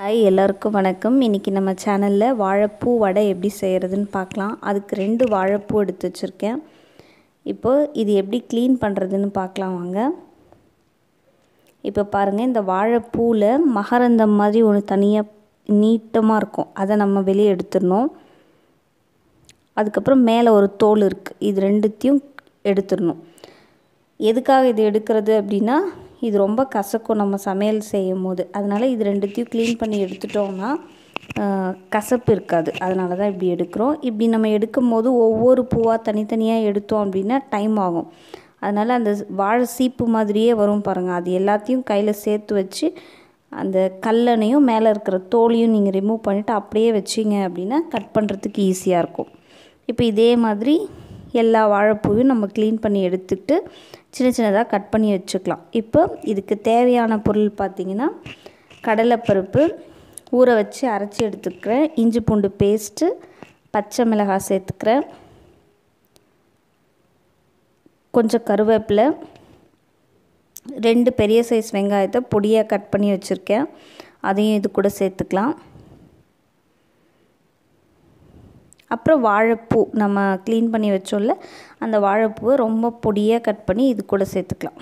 hi எல்லாருக்கும் வணக்கம் இன்றைக்கி நம்ம சேனலில் வாழைப்பூ வடை எப்படி செய்கிறதுன்னு பார்க்கலாம் அதுக்கு ரெண்டு வாழைப்பூ எடுத்து வச்சுருக்கேன் இப்போது இது எப்படி க்ளீன் பண்ணுறதுன்னு பார்க்கலாம் வாங்க இப்போ பாருங்கள் இந்த வாழைப்பூவில் மகரந்தம் மாதிரி ஒன்று தனியாக நீட்டமாக இருக்கும் அதை நம்ம வெளியே எடுத்துடணும் அதுக்கப்புறம் மேலே ஒரு தோல் இருக்குது இது ரெண்டுத்தையும் எடுத்துடணும் எதுக்காக இது எடுக்கிறது அப்படின்னா இது ரொம்ப கசக்கும் நம்ம சமையல் செய்யும் போது அதனால் இது ரெண்டுத்தையும் க்ளீன் பண்ணி எடுத்துட்டோம்னா கசப்பு இருக்காது அதனால தான் இப்படி எடுக்கிறோம் இப்படி நம்ம எடுக்கும் போது ஒவ்வொரு பூவாக தனித்தனியாக எடுத்தோம் அப்படின்னா டைம் ஆகும் அதனால் அந்த வாழை சீப்பு மாதிரியே வரும் பாருங்கள் அது எல்லாத்தையும் கையில் சேர்த்து வச்சு அந்த கல்லணையும் மேலே இருக்கிற தோலையும் நீங்கள் ரிமூவ் பண்ணிவிட்டு அப்படியே வச்சிங்க அப்படின்னா கட் பண்ணுறதுக்கு ஈஸியாக இருக்கும் இப்போ இதே மாதிரி எல்லா வாழைப்பூவையும் நம்ம க்ளீன் பண்ணி எடுத்துக்கிட்டு சின்ன சின்னதாக கட் பண்ணி வச்சுக்கலாம் இப்போ இதுக்கு தேவையான பொருள் பார்த்திங்கன்னா கடலைப்பருப்பு ஊற வச்சு அரைச்சி எடுத்துக்கிறேன் இஞ்சி பூண்டு பேஸ்ட்டு பச்சை மிளகாய் சேர்த்துக்கிறேன் கொஞ்சம் கருவேப்பிலை ரெண்டு பெரிய சைஸ் வெங்காயத்தை பொடியாக கட் பண்ணி வச்சுருக்கேன் அதையும் இது கூட சேர்த்துக்கலாம் அப்புறம் வாழைப்பூ நம்ம க்ளீன் பண்ணி வச்சோம்ல அந்த வாழைப்பூவை ரொம்ப பொடியாக கட் பண்ணி இது கூட சேர்த்துக்கலாம்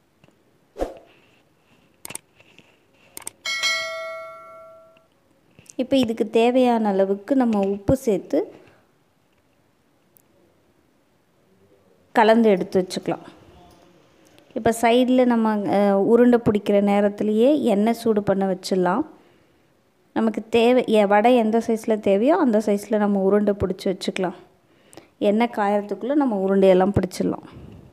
இப்போ இதுக்கு தேவையான அளவுக்கு நம்ம உப்பு சேர்த்து கலந்து எடுத்து வச்சுக்கலாம் இப்போ சைடில் நம்ம உருண்டை பிடிக்கிற நேரத்துலையே எண்ணெய் சூடு பண்ண வச்சிடலாம் நமக்கு தேவை வடை எந்த சைஸில் தேவையோ அந்த சைஸில் நம்ம உருண்டை பிடிச்சி வச்சுக்கலாம் எண்ணெய் காயறதுக்குள்ளே நம்ம உருண்டையெல்லாம் பிடிச்சிடலாம்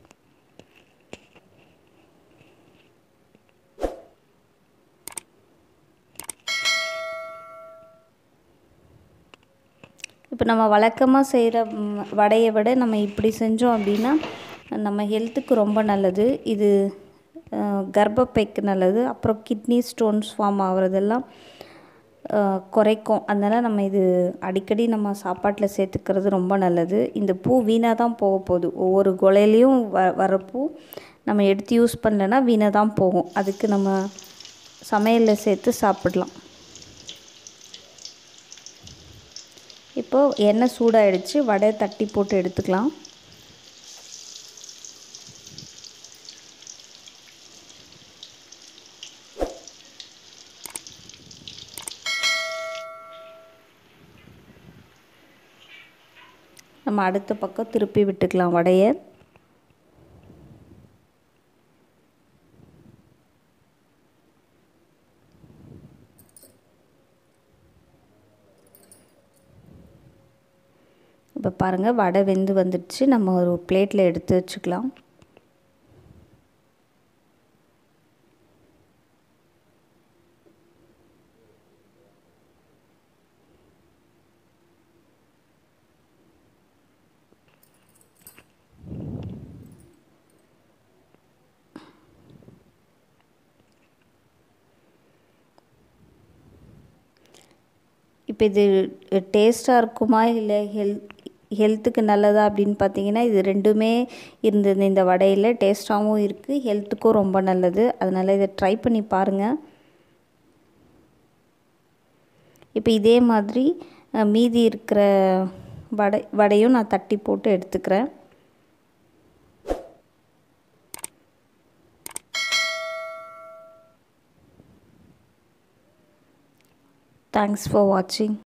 இப்போ நம்ம வழக்கமாக செய்கிற வடையை விட நம்ம இப்படி செஞ்சோம் அப்படின்னா நம்ம ஹெல்த்துக்கு ரொம்ப நல்லது இது கர்ப்பப்பைக்கு நல்லது அப்புறம் கிட்னி ஸ்டோன்ஸ் ஃபார்ம் ஆகிறதெல்லாம் குறைக்கும் அதனால் நம்ம இது அடிக்கடி நம்ம சாப்பாட்டில் சேர்த்துக்கிறது ரொம்ப நல்லது இந்த பூ வீணாக தான் போக போகுது ஒவ்வொரு கொலையிலையும் வ வர பூ நம்ம எடுத்து யூஸ் பண்ணலைன்னா வீணாக தான் போகும் அதுக்கு நம்ம சமையலில் சேர்த்து சாப்பிடலாம் இப்போது எண்ணெய் சூடாகிடுச்சு வடை தட்டி போட்டு எடுத்துக்கலாம் நம்ம அடுத்த பக்கம் திருப்பி விட்டுக்கலாம் வடையை இப்போ பாருங்கள் வடை வெந்து வந்துடுச்சு நம்ம ஒரு பிளேட்டில் எடுத்து வச்சுக்கலாம் இப்போ இது டேஸ்ட்டாக இருக்குமா இல்லை ஹெல்த் ஹெல்த்துக்கு நல்லதா அப்படின்னு பார்த்தீங்கன்னா இது ரெண்டுமே இருந்தது இந்த வடையில் டேஸ்ட்டாகவும் இருக்குது ஹெல்த்துக்கும் ரொம்ப நல்லது அதனால் இதை ட்ரை பண்ணி பாருங்கள் இப்போ இதே மாதிரி மீதி இருக்கிற வடை வடையும் நான் தட்டி போட்டு எடுத்துக்கிறேன் தேங்க்ஸ் ஃபார் வாட்சிங்